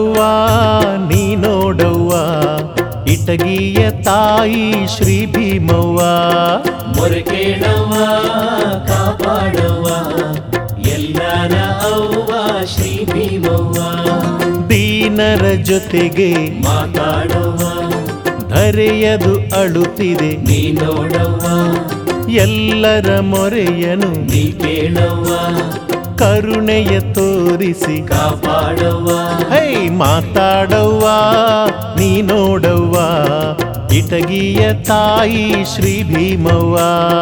ಮಾತಾಡವ್ವ ನೀ ನೋಡವ್ವ ಇಟಗಿಯ ತಾಯಿ ಶ್ರೀ ಭೀಮವ್ವ ಮೊರಕೇಳವ್ವ ಕಾಪಾಡವ್ವ ಎಲ್ಲರ ಅವ್ವ ಶ್ರೀ ಭೀಮವ್ವ ದೀನರ ಜೊತೆಗೆ ಮಾತಾಡವ್ವ ಧರೆಯದು ಅಳುತ್ತಿದೆ ನೀ ನೋಡವ್ವ ಎಲ್ಲರ ಮೊರೆಯನು ನೀ ಕೇಳವ್ವ ಕರುಣೆಯ ತೋರಿಸಿ ಕಾಪಾಡವ್ವ ಹೈ ಮಾತಾಡವ್ವ ನೀ ನೋಡವ್ವ ಇಟಗಿಯ ತಾಯಿ ಶ್ರೀ ಭೀಮವ್ವ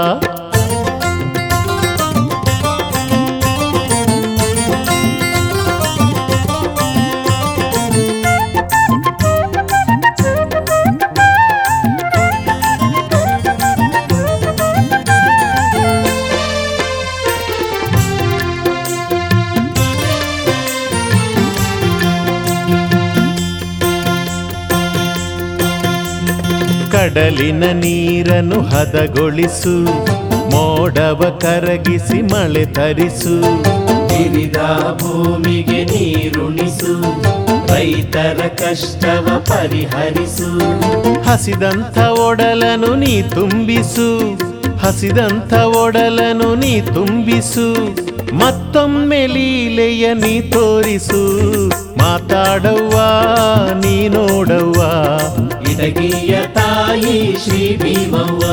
ಕಡಲಿನ ನೀರನ್ನು ಹದಗೊಳಿಸು ಮೋಡವ ಕರಗಿಸಿ ಮಳೆ ತರಿಸು ಬಿರಿದ ಭೂಮಿಗೆ ನೀರುಣಿಸು ರೈತರ ಕಷ್ಟವ ಪರಿಹರಿಸು ಹಸಿದಂಥ ಒಡಲನು ನೀ ತುಂಬಿಸು ಹಸಿದಂಥ ಒಡಲನು ನೀ ತುಂಬಿಸು ಮತ್ತೊಮ್ಮೆ ಲೀಲೆಯ ನೀ ತೋರಿಸು ಮಾತಾಡವ್ವ ನೀ ನೋಡವ್ವ ಇಡಗಿಯ ತಾಯಿ ಶ್ರೀ ಭೀಮವ್ವ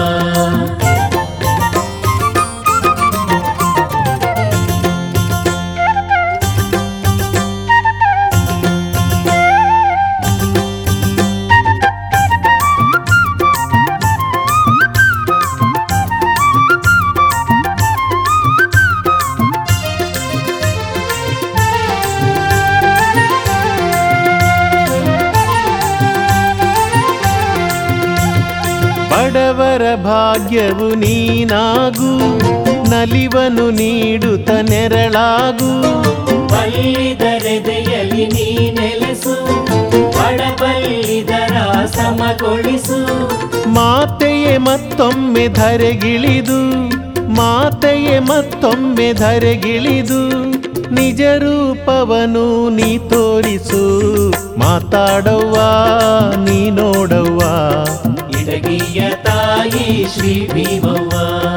ಬಡವರ ಭಾಗ್ಯವು ನೀನಾಗು ನಲಿವನು ನೀಡುತ್ತ ನೆರಳಾಗು ಬಲ್ಲಿದರೆದೆಯಲಿ ನೀ ನೆಲೆಸು ಬಡಬಲ್ಲಿದರ ಸಮಗೊಳಿಸು ಮಾತೆಯೇ ಮತ್ತೊಮ್ಮೆ ಧರೆಗಿಳಿದು ಮಾತೆಯೇ ಮತ್ತೊಮ್ಮೆ ಧರೆಗಿಳಿದು ನಿಜ ರೂಪವನು ನೀ ತೋರಿಸು ಮಾತಾಡವ್ವ ನೀ ನೋಡವ್ವ ಇಡಗಿಯ ತಾಯಿ ಶ್ರೀ ಭೀಮವ್ವ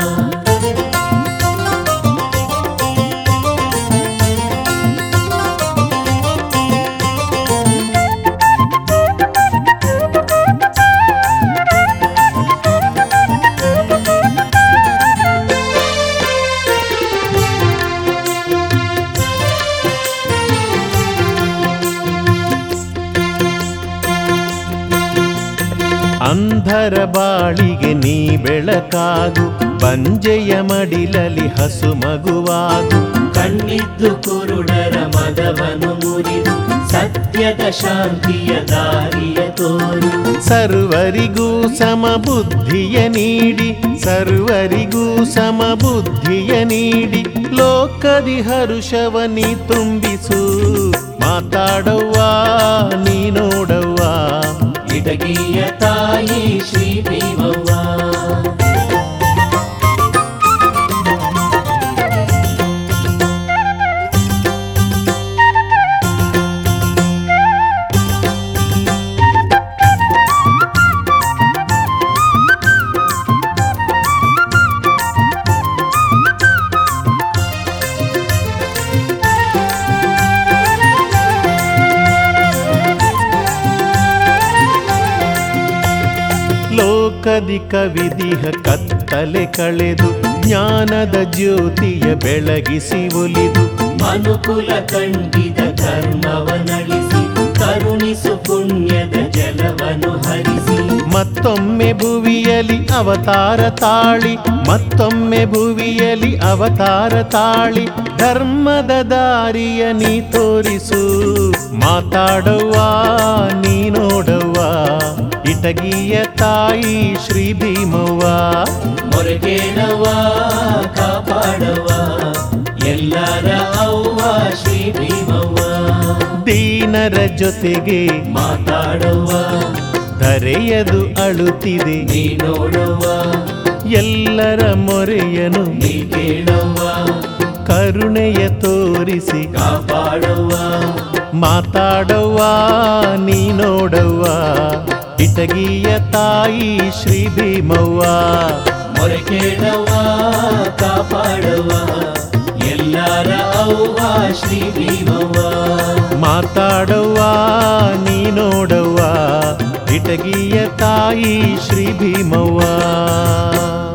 ಅಂಧರ ಬಾಳಿಗೆ ನೀ ಬೆಳಕಾಗು ಬಂಜೆಯ ಮಡಿಲಲಿ ಹಸು ಮಗುವಾಗು ಕಣ್ಣಿದ್ದು ಕುರುಡರ ಮದವನು ಮುರಿದು ಸತ್ಯದ ಶಾಂತಿಯ ದಾರಿಯ ತೋರು ಸರ್ವರಿಗೂ ಸಮಬುದ್ಧಿಯ ನೀಡಿ ಸರ್ವರಿಗೂ ಸಮಬುದ್ಧಿಯ ನೀಡಿ ಲೋಕದಿ ಹರುಷವ ನೀ ತುಂಬಿಸು ಮಾತಾಡವ್ವ ನೀ ನೋಡವ್ವ ಇಡಗಿಯ ತಾಯಿ ಶ್ರೀ ಭೀಮವ್ವ ಲೋಕದಿ ಕವಿದಿಹ ಕತ್ತಲೆ ಕಳೆದು ಜ್ಞಾನದ ಜ್ಯೋತಿಯ ಬೆಳಗಿಸಿ ಒಲಿದು ಮನುಕುಲ ಕಂಡಿದ ಧರ್ಮವನಳಿಸಿ ಕರುಣಿಸು ಪುಣ್ಯದ ಜಲವನ್ನು ಹರಿಸಿ ಮತ್ತೊಮ್ಮೆ ಭುವಿಯಲಿ ಅವತಾರ ತಾಳಿ ಮತ್ತೊಮ್ಮೆ ಭುವಿಯಲಿ ಅವತಾರ ತಾಳಿ ಧರ್ಮದ ದಾರಿಯ ನೀ ತೋರಿಸು ಮಾತಾಡವ್ವ ನೀ ನೋಡವ್ವ ಇಟಗಿಯ ತಾಯಿ ಶ್ರೀ ಭೀಮವ್ವ ಮೊರಗೇನವ್ವ ಕಾಪಾಡವ್ವ ಎಲ್ಲರ ಅವ್ವ ಶ್ರೀ ಭೀಮವ್ವ ದೀನರ ಜೊತೆಗೆ ಮಾತಾಡವ್ವ ಧರೆಯದು ಅಳುತ್ತಿದೆ ನೀ ನೋಡವ್ವ ಎಲ್ಲರ ಮೊರೆಯನು ನೀ ಕೇಳವ್ವ ಕರುಣೆಯ ತೋರಿಸಿ ಕಾಪಾಡವ್ವ ಮಾತಾಡವ್ವ ನೀ ನೋಡವ್ವ ಇಟಗಿಯ ತಾಯಿ ಶ್ರೀ ಭೀಮವ್ವ ಮೊರೆ ಕೇಳವ್ವ ಕಾಪಾಡವ್ವ ಎಲ್ಲರ ಅವ್ವ ಶ್ರೀ ಭೀಮವ್ವ ಮಾತಾಡವ್ವ ನೀ ನೋಡವ್ವ ಇಟಗಿಯ ತಾಯಿ ಶ್ರೀ ಭೀಮವ್ವ